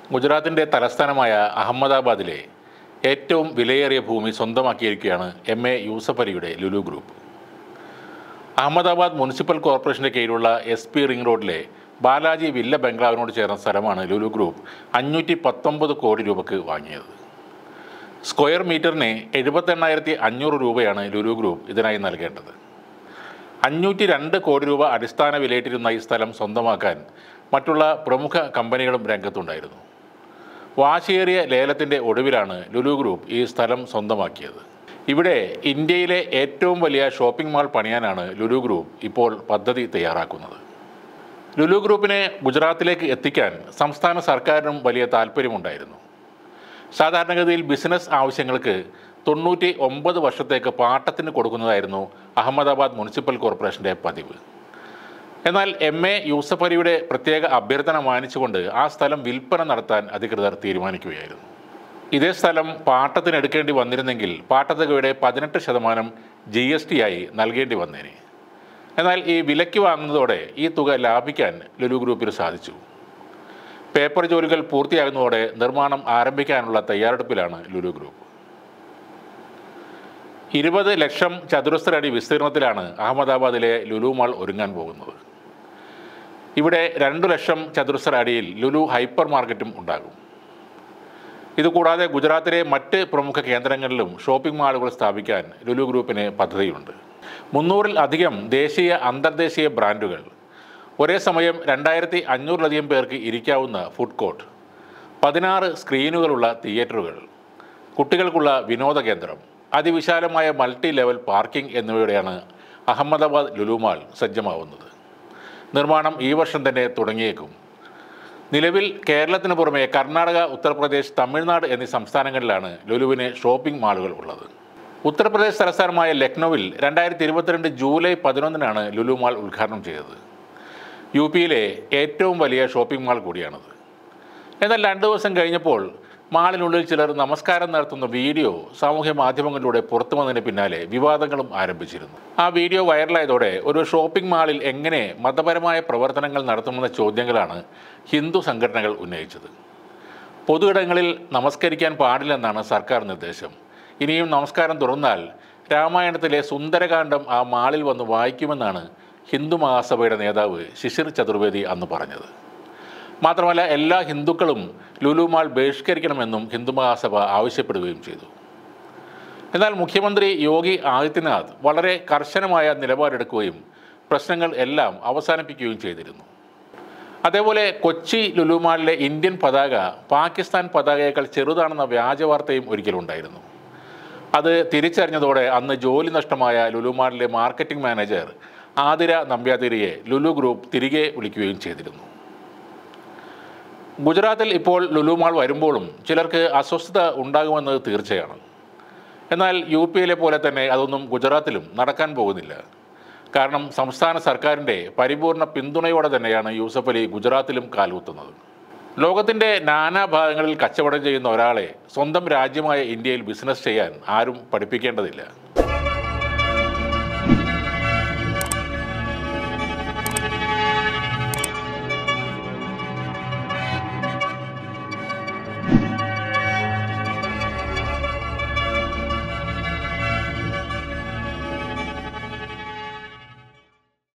ഗുജറാത്തിൻ്റെ തലസ്ഥാനമായ അഹമ്മദാബാദിലെ ഏറ്റവും വിലയേറിയ ഭൂമി സ്വന്തമാക്കിയിരിക്കുകയാണ് എം എ യൂസഫ് അലിയുടെ ലുലു ഗ്രൂപ്പ് അഹമ്മദാബാദ് മുനിസിപ്പൽ കോർപ്പറേഷൻ്റെ കീഴിലുള്ള എസ് പി റിംഗ് റോഡിലെ ബാലാജി വില്ല ബംഗ്ലാവിനോട് ചേർന്ന സ്ഥലമാണ് ലുലു ഗ്രൂപ്പ് അഞ്ഞൂറ്റി പത്തൊമ്പത് കോടി രൂപയ്ക്ക് വാങ്ങിയത് സ്ക്വയർ മീറ്ററിന് എഴുപത്തെണ്ണായിരത്തി അഞ്ഞൂറ് രൂപയാണ് ലുലു ഗ്രൂപ്പ് ഇതിനായി നൽകേണ്ടത് അഞ്ഞൂറ്റി രണ്ട് കോടി രൂപ അടിസ്ഥാന വിലയിട്ടിരുന്ന ഈ സ്ഥലം സ്വന്തമാക്കാൻ മറ്റുള്ള പ്രമുഖ കമ്പനികളും രംഗത്തുണ്ടായിരുന്നു വാശിയേറിയ ലേലത്തിൻ്റെ ഒടുവിലാണ് ലുലു ഗ്രൂപ്പ് ഈ സ്ഥലം സ്വന്തമാക്കിയത് ഇവിടെ ഇന്ത്യയിലെ ഏറ്റവും വലിയ ഷോപ്പിംഗ് മാൾ പണിയാനാണ് ലുലു ഗ്രൂപ്പ് ഇപ്പോൾ പദ്ധതി തയ്യാറാക്കുന്നത് ലുലു ഗ്രൂപ്പിനെ ഗുജറാത്തിലേക്ക് എത്തിക്കാൻ സംസ്ഥാന സർക്കാരിനും വലിയ താല്പര്യമുണ്ടായിരുന്നു സാധാരണഗതിയിൽ ബിസിനസ് ആവശ്യങ്ങൾക്ക് തൊണ്ണൂറ്റി ഒമ്പത് വർഷത്തേക്ക് പാട്ടത്തിന് കൊടുക്കുന്നതായിരുന്നു അഹമ്മദാബാദ് മുനിസിപ്പൽ കോർപ്പറേഷൻ്റെ പതിവ് എന്നാൽ എം എ യൂസഫ് അലിയുടെ പ്രത്യേക അഭ്യർത്ഥന മാനിച്ചുകൊണ്ട് ആ സ്ഥലം വിൽപ്പന നടത്താൻ അധികൃതർ തീരുമാനിക്കുകയായിരുന്നു ഇതേ സ്ഥലം പാട്ടത്തിന് എടുക്കേണ്ടി വന്നിരുന്നെങ്കിൽ പാട്ടത്തുകയുടെ പതിനെട്ട് ശതമാനം ജി എസ് ടി ആയി നൽകേണ്ടി വന്നേനെ എന്നാൽ ഈ വിലയ്ക്ക് വാങ്ങുന്നതോടെ ഈ തുക ലാഭിക്കാൻ ലുലു ഗ്രൂപ്പിന് സാധിച്ചു പേപ്പർ ജോലികൾ പൂർത്തിയാകുന്നതോടെ നിർമ്മാണം ആരംഭിക്കാനുള്ള തയ്യാറെടുപ്പിലാണ് ലുലു ഗ്രൂപ്പ് ഇരുപത് ലക്ഷം ചതുരശ്ര അടി വിസ്തീർണത്തിലാണ് അഹമ്മദാബാദിലെ ലുലു മാൾ ഒരുങ്ങാൻ പോകുന്നത് ഇവിടെ രണ്ടു ലക്ഷം ചതുരശ്ര അടിയിൽ ലുലു ഹൈപ്പർ മാർക്കറ്റും ഉണ്ടാകും ഇതുകൂടാതെ ഗുജറാത്തിലെ മറ്റ് പ്രമുഖ കേന്ദ്രങ്ങളിലും ഷോപ്പിംഗ് മാളുകൾ സ്ഥാപിക്കാൻ ലുലു ഗ്രൂപ്പിന് പദ്ധതിയുണ്ട് മുന്നൂറിൽ അധികം ദേശീയ അന്തർദേശീയ ബ്രാൻഡുകൾ ഒരേ സമയം രണ്ടായിരത്തി അഞ്ഞൂറിലധികം പേർക്ക് ഇരിക്കാവുന്ന ഫുഡ് കോർട്ട് പതിനാറ് സ്ക്രീനുകളുള്ള തിയേറ്ററുകൾ കുട്ടികൾക്കുള്ള വിനോദ കേന്ദ്രം അതിവിശാലമായ മൾട്ടി ലെവൽ പാർക്കിംഗ് എന്നിവയോടെയാണ് അഹമ്മദാബാദ് ലുലുമാൾ സജ്ജമാവുന്നത് നിർമ്മാണം ഈ വർഷം തന്നെ തുടങ്ങിയേക്കും നിലവിൽ കേരളത്തിന് പുറമെ കർണാടക ഉത്തർപ്രദേശ് തമിഴ്നാട് എന്നീ സംസ്ഥാനങ്ങളിലാണ് ലുലുവിന് ഷോപ്പിംഗ് മാളുകൾ ഉള്ളത് ഉത്തർപ്രദേശ് തലസ്ഥാനമായ ലക്നൌവിൽ രണ്ടായിരത്തി ഇരുപത്തിരണ്ട് ജൂലൈ പതിനൊന്നിനാണ് ലുലു മാൾ ഉദ്ഘാടനം ചെയ്തത് യു പിയിലെ ഏറ്റവും വലിയ ഷോപ്പിംഗ് മാൾ കൂടിയാണത് എന്നാൽ രണ്ട് ദിവസം കഴിഞ്ഞപ്പോൾ മാളിനുള്ളിൽ ചിലർ നമസ്കാരം നടത്തുന്ന വീഡിയോ സാമൂഹ്യ മാധ്യമങ്ങളിലൂടെ പുറത്തു വന്നതിന് പിന്നാലെ വിവാദങ്ങളും ആരംഭിച്ചിരുന്നു ആ വീഡിയോ വൈറലായതോടെ ഒരു ഷോപ്പിംഗ് മാളിൽ എങ്ങനെ മതപരമായ പ്രവർത്തനങ്ങൾ നടത്തുമെന്ന ചോദ്യങ്ങളാണ് ഹിന്ദു സംഘടനകൾ ഉന്നയിച്ചത് പൊതുയിടങ്ങളിൽ നമസ്കരിക്കാൻ പാടില്ലെന്നാണ് സർക്കാർ നിർദ്ദേശം ഇനിയും നമസ്കാരം തുറന്നാൽ രാമായണത്തിലെ സുന്ദരകാന്ഡം ആ മാളിൽ വന്ന് വായിക്കുമെന്നാണ് ഹിന്ദു മഹാസഭയുടെ നേതാവ് ശിശിർ ചതുർവേദി അന്ന് പറഞ്ഞത് മാത്രമല്ല എല്ലാ ഹിന്ദുക്കളും ലുലു മാൾ ബഹിഷ്കരിക്കണമെന്നും ഹിന്ദു മഹാസഭ ആവശ്യപ്പെടുകയും ചെയ്തു എന്നാൽ മുഖ്യമന്ത്രി യോഗി ആദിത്യനാഥ് വളരെ കർശനമായ നിലപാടെടുക്കുകയും പ്രശ്നങ്ങൾ എല്ലാം അവസാനിപ്പിക്കുകയും ചെയ്തിരുന്നു അതേപോലെ കൊച്ചി ലുലു മാളിലെ ഇന്ത്യൻ പതാക പാകിസ്ഥാൻ പതാകയേക്കാൾ ചെറുതാണെന്ന വ്യാജ വാർത്തയും ഒരിക്കലുണ്ടായിരുന്നു അത് തിരിച്ചറിഞ്ഞതോടെ അന്ന് ജോലി നഷ്ടമായ ലുലു മാളിലെ മാർക്കറ്റിംഗ് മാനേജർ ആതിര നമ്പ്യാതിരിയെ ലുലു ഗ്രൂപ്പ് തിരികെ വിളിക്കുകയും ചെയ്തിരുന്നു ഗുജറാത്തിൽ ഇപ്പോൾ ലുലു മാൾ വരുമ്പോഴും ചിലർക്ക് അസ്വസ്ഥത ഉണ്ടാകുമെന്നത് തീർച്ചയാണ് എന്നാൽ യു പിയിലെ പോലെ തന്നെ അതൊന്നും ഗുജറാത്തിലും നടക്കാൻ പോകുന്നില്ല കാരണം സംസ്ഥാന സർക്കാരിൻ്റെ പരിപൂർണ പിന്തുണയോടെ തന്നെയാണ് യൂസഫ് അലി ഗുജറാത്തിലും കാലുകുത്തുന്നത് ലോകത്തിൻ്റെ നാനാഭാഗങ്ങളിൽ കച്ചവടം ചെയ്യുന്ന ഒരാളെ സ്വന്തം രാജ്യമായ ഇന്ത്യയിൽ ബിസിനസ് ചെയ്യാൻ ആരും പഠിപ്പിക്കേണ്ടതില്ല